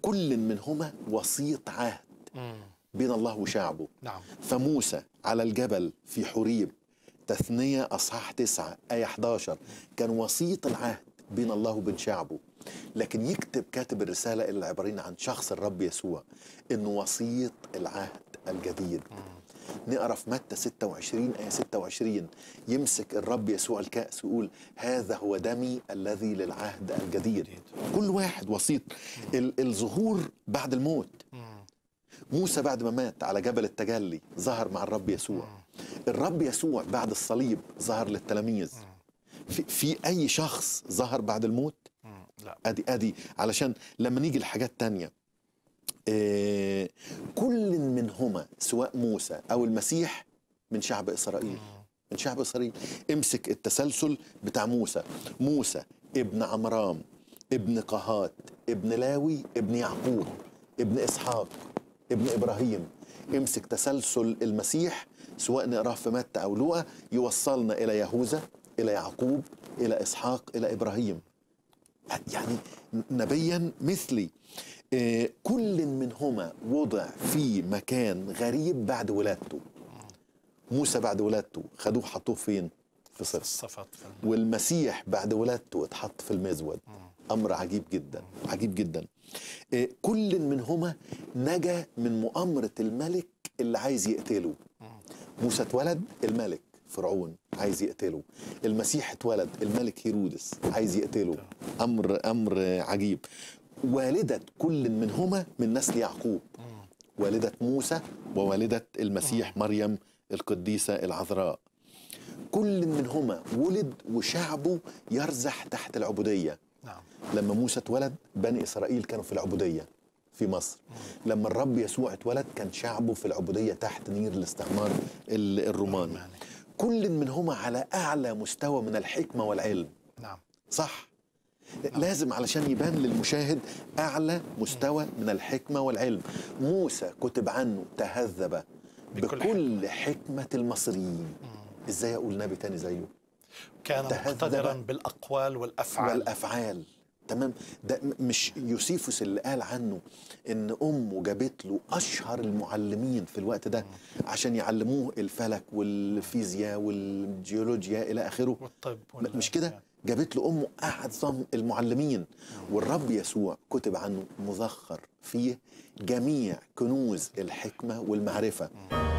كل منهما وسيط عهد مم. بين الله وشعبه نعم فموسى على الجبل في حريب تثنية أصحاح تسعة آية 11 كان وسيط العهد بين الله وبين شعبه لكن يكتب كاتب الرسالة إلى العبرين عن شخص الرب يسوع إنه وسيط العهد الجديد نقرا في متى 26 آية 26 يمسك الرب يسوع الكأس ويقول هذا هو دمي الذي للعهد الجديد كل واحد وسيط ال- الظهور بعد الموت مم. موسى بعد ما مات على جبل التجلي ظهر مع الرب يسوع الرب يسوع بعد الصليب ظهر للتلاميذ في, في اي شخص ظهر بعد الموت مم. لا ادي ادي علشان لما نيجي لحاجات تانية آه كل منهما سواء موسى او المسيح من شعب اسرائيل من شعب اسرائيل امسك التسلسل بتاع موسى موسى ابن عمرام ابن قهات ابن لاوي ابن يعقوب ابن اسحاق ابن ابراهيم امسك تسلسل المسيح سواء نقراه في متى او لوقا يوصلنا الى يهوذا الى يعقوب الى اسحاق الى ابراهيم يعني نبيا مثلي آه، كل منهما وضع في مكان غريب بعد ولادته موسى بعد ولادته خدوه حطوه فين في صفر الصفات والمسيح بعد ولادته اتحط في المزود امر عجيب جدا عجيب جدا آه، كل منهما نجا من مؤامره الملك اللي عايز يقتله موسى اتولد الملك فرعون عايز يقتله المسيح اتولد الملك هيرودس عايز يقتله امر امر عجيب والده كل منهما من نسل يعقوب والده موسى ووالده المسيح مريم القديسه العذراء كل منهما ولد وشعبه يرزح تحت العبوديه نعم لما موسى اتولد بني اسرائيل كانوا في العبوديه في مصر لما الرب يسوع اتولد كان شعبه في العبوديه تحت نير الاستعمار ال- الروماني الروماني. كل منهما على اعلى مستوى من الحكمه والعلم نعم صح لازم علشان يبان للمشاهد اعلى مستوى من الحكمه والعلم موسى كتب عنه تهذب بكل بكل حكمه المصريين ازاي اقول نبي تاني زيه كان تهذب مقتدرا بالاقوال والافعال والافعال تمام ده م- مش يوسيفوس اللي قال عنه ان امه جابت له اشهر المعلمين في الوقت ده عشان يعلموه الفلك والفيزياء والجيولوجيا الى اخره والطب م- وال- مش كده جابت له امه اعظم المعلمين والرب يسوع كتب عنه مذخر فيه جميع كنوز الحكمه والمعرفه